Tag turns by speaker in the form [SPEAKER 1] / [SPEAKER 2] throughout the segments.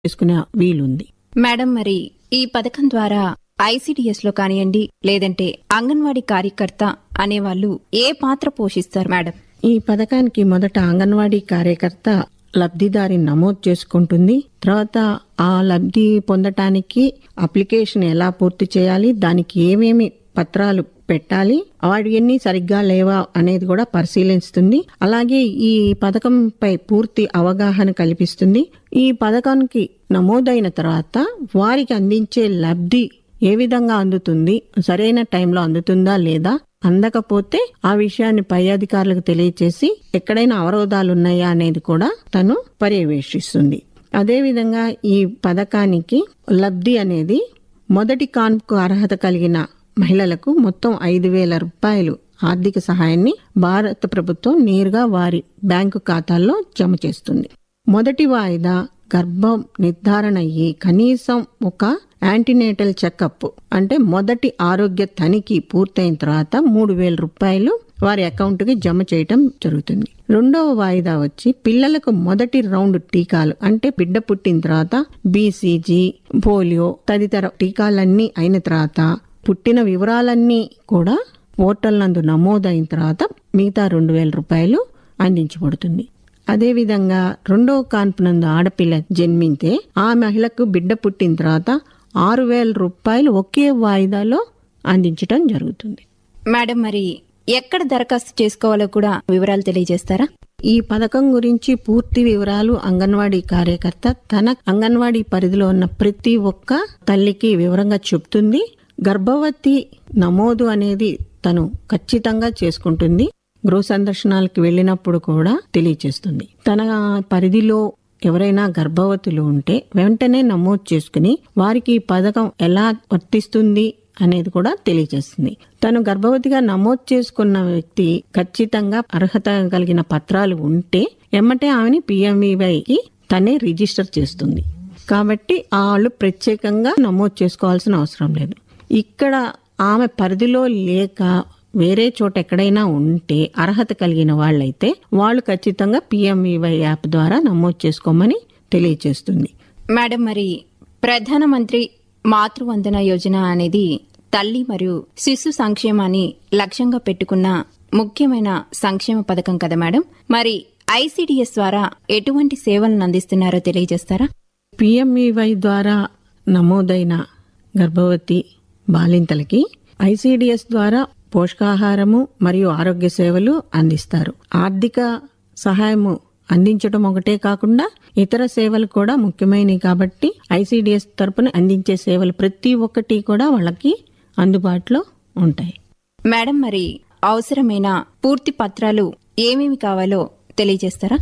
[SPEAKER 1] చేసుకునే వీలుంది
[SPEAKER 2] మేడం మరి ఈ పథకం ద్వారా ఐసీడీఎస్ లో కానివ్వండి లేదంటే అంగన్వాడీ కార్యకర్త అనేవాళ్ళు ఏ పాత్ర పోషిస్తారు మేడం
[SPEAKER 1] ఈ పథకానికి మొదట అంగన్వాడీ కార్యకర్త లబ్ధిదారి నమోదు చేసుకుంటుంది తర్వాత ఆ లబ్ధి పొందటానికి అప్లికేషన్ ఎలా పూర్తి చేయాలి దానికి ఏమేమి పత్రాలు పెట్టాలి వాటివన్నీ సరిగ్గా లేవా అనేది కూడా పరిశీలిస్తుంది అలాగే ఈ పథకంపై పూర్తి అవగాహన కల్పిస్తుంది ఈ పథకానికి నమోదైన తర్వాత వారికి అందించే లబ్ధి ఏ విధంగా అందుతుంది సరైన టైంలో అందుతుందా లేదా అందకపోతే ఆ విషయాన్ని పై అధికారులకు తెలియచేసి ఎక్కడైనా అవరోధాలు ఉన్నాయా అనేది కూడా తను పర్యవేక్షిస్తుంది అదేవిధంగా ఈ పథకానికి లబ్ధి అనేది మొదటి కాన్పుకు అర్హత కలిగిన మహిళలకు మొత్తం ఐదు వేల రూపాయలు ఆర్థిక సహాయాన్ని భారత ప్రభుత్వం నేరుగా వారి బ్యాంకు ఖాతాల్లో జమ చేస్తుంది మొదటి వాయిదా గర్భం నిర్ధారణ అయ్యి కనీసం ఒక యాంటీనేటల్ చెకప్ అంటే మొదటి ఆరోగ్య తనిఖీ పూర్తయిన తర్వాత మూడు వేల రూపాయలు వారి అకౌంట్ కి జమ చేయటం జరుగుతుంది రెండవ వాయిదా వచ్చి పిల్లలకు మొదటి రౌండ్ టీకాలు అంటే బిడ్డ పుట్టిన తర్వాత బీసీజీ పోలియో తదితర టీకాలన్నీ అయిన తర్వాత పుట్టిన వివరాలన్నీ కూడా పోర్టల్ నందు నమోదైన తర్వాత మిగతా రెండు వేల రూపాయలు అందించబడుతుంది అదేవిధంగా రెండవ కాన్పు నందు ఆడపిల్ల జన్మింతే ఆ మహిళకు బిడ్డ పుట్టిన తర్వాత ఆరు వేల రూపాయలు ఒకే వాయిదాలో అందించడం జరుగుతుంది
[SPEAKER 2] మేడం మరి ఎక్కడ దరఖాస్తు చేసుకోవాలో కూడా వివరాలు తెలియజేస్తారా
[SPEAKER 1] ఈ పథకం గురించి పూర్తి వివరాలు అంగన్వాడీ కార్యకర్త తన అంగన్వాడీ పరిధిలో ఉన్న ప్రతి ఒక్క తల్లికి వివరంగా చెప్తుంది గర్భవతి నమోదు అనేది తను ఖచ్చితంగా చేసుకుంటుంది గృహ సందర్శనాలకు వెళ్ళినప్పుడు కూడా తెలియచేస్తుంది తన పరిధిలో ఎవరైనా గర్భవతులు ఉంటే వెంటనే నమోదు చేసుకుని వారికి ఈ పథకం ఎలా వర్తిస్తుంది అనేది కూడా తెలియజేస్తుంది తను గర్భవతిగా నమోదు చేసుకున్న వ్యక్తి ఖచ్చితంగా అర్హత కలిగిన పత్రాలు ఉంటే ఎమ్మటే ఆమెని పిఎంఈవైకి తనే రిజిస్టర్ చేస్తుంది కాబట్టి వాళ్ళు ప్రత్యేకంగా నమోదు చేసుకోవాల్సిన అవసరం లేదు ఇక్కడ ఆమె పరిధిలో లేక వేరే చోట ఎక్కడైనా ఉంటే అర్హత కలిగిన వాళ్ళైతే వాళ్ళు ఖచ్చితంగా పిఎంఈవై యాప్ ద్వారా నమోదు చేసుకోమని తెలియజేస్తుంది
[SPEAKER 2] మేడం మరి ప్రధానమంత్రి మాతృవందన యోజన అనేది తల్లి మరియు శిశు సంక్షేమాన్ని లక్ష్యంగా పెట్టుకున్న ముఖ్యమైన సంక్షేమ పథకం కదా మేడం మరి ఐసీడీఎస్ ద్వారా ఎటువంటి సేవలను అందిస్తున్నారో తెలియజేస్తారా
[SPEAKER 1] పిఎంఈవై ద్వారా నమోదైన గర్భవతి బాలింతలకి ఐసీడీఎస్ ద్వారా పోషకాహారము మరియు ఆరోగ్య సేవలు అందిస్తారు ఆర్థిక సహాయము అందించడం ఒకటే కాకుండా ఇతర సేవలు కూడా ముఖ్యమైనవి కాబట్టి ఐసీడీఎస్ తరపున అందించే సేవలు ప్రతి ఒక్కటి కూడా వాళ్ళకి అందుబాటులో ఉంటాయి
[SPEAKER 2] మేడం మరి అవసరమైన పూర్తి పత్రాలు ఏమేమి కావాలో తెలియజేస్తారా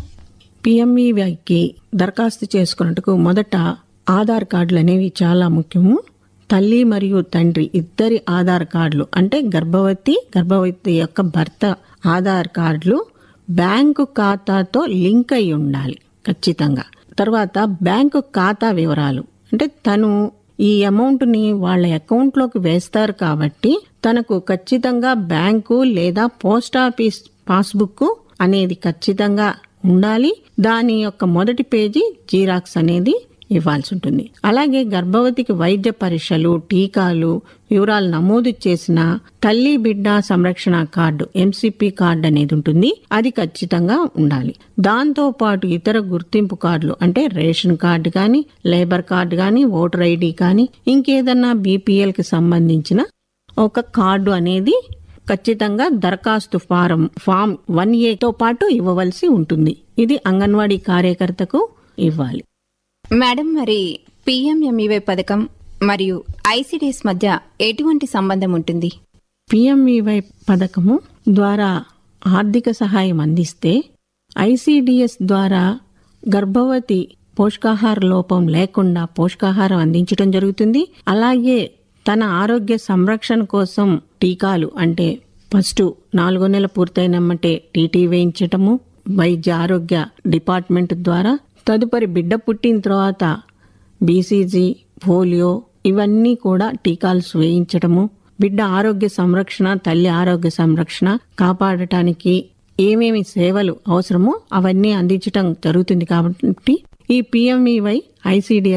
[SPEAKER 1] పిఎంఈవైకి దరఖాస్తు చేసుకున్నట్టుకు మొదట ఆధార్ కార్డులు అనేవి చాలా ముఖ్యము తల్లి మరియు తండ్రి ఇద్దరి ఆధార్ కార్డులు అంటే గర్భవతి గర్భవతి యొక్క భర్త ఆధార్ కార్డులు బ్యాంకు ఖాతాతో లింక్ అయి ఉండాలి ఖచ్చితంగా తర్వాత బ్యాంకు ఖాతా వివరాలు అంటే తను ఈ అమౌంట్ ని వాళ్ళ అకౌంట్ లోకి వేస్తారు కాబట్టి తనకు ఖచ్చితంగా బ్యాంకు లేదా పోస్ట్ ఆఫీస్ పాస్బుక్ అనేది ఖచ్చితంగా ఉండాలి దాని యొక్క మొదటి పేజీ జీరాక్స్ అనేది ఇవ్వాల్సి ఉంటుంది అలాగే గర్భవతికి వైద్య పరీక్షలు టీకాలు వివరాలు నమోదు చేసిన తల్లి బిడ్డ సంరక్షణ కార్డు ఎంసిపి కార్డు అనేది ఉంటుంది అది ఖచ్చితంగా ఉండాలి దాంతో పాటు ఇతర గుర్తింపు కార్డులు అంటే రేషన్ కార్డు కానీ లేబర్ కార్డు కానీ ఓటర్ ఐడి కానీ ఇంకేదన్నా బీపీఎల్ కి సంబంధించిన ఒక కార్డు అనేది ఖచ్చితంగా దరఖాస్తు ఫారం ఫామ్ వన్ ఏతో పాటు ఇవ్వవలసి ఉంటుంది ఇది అంగన్వాడీ కార్యకర్తకు ఇవ్వాలి
[SPEAKER 2] మేడం మరి పీఎంఎంఈవై పథకం మరియు ఐసీడీఎస్ మధ్య ఎటువంటి సంబంధం ఉంటుంది
[SPEAKER 1] పిఎంఈవై పథకము ద్వారా ఆర్థిక సహాయం అందిస్తే ఐసీడీఎస్ ద్వారా గర్భవతి పోషకాహార లోపం లేకుండా పోషకాహారం అందించడం జరుగుతుంది అలాగే తన ఆరోగ్య సంరక్షణ కోసం టీకాలు అంటే ఫస్ట్ నాలుగో నెల పూర్తయినమ్మంటే టీటీ వేయించటము వైద్య ఆరోగ్య డిపార్ట్మెంట్ ద్వారా తదుపరి బిడ్డ పుట్టిన తర్వాత బీసీజీ పోలియో ఇవన్నీ కూడా టీకాలు వేయించటము బిడ్డ ఆరోగ్య సంరక్షణ తల్లి ఆరోగ్య సంరక్షణ కాపాడటానికి ఏమేమి సేవలు అవసరమో అవన్నీ అందించటం జరుగుతుంది కాబట్టి ఈ పిఎంఈవై ఐసీడీఎస్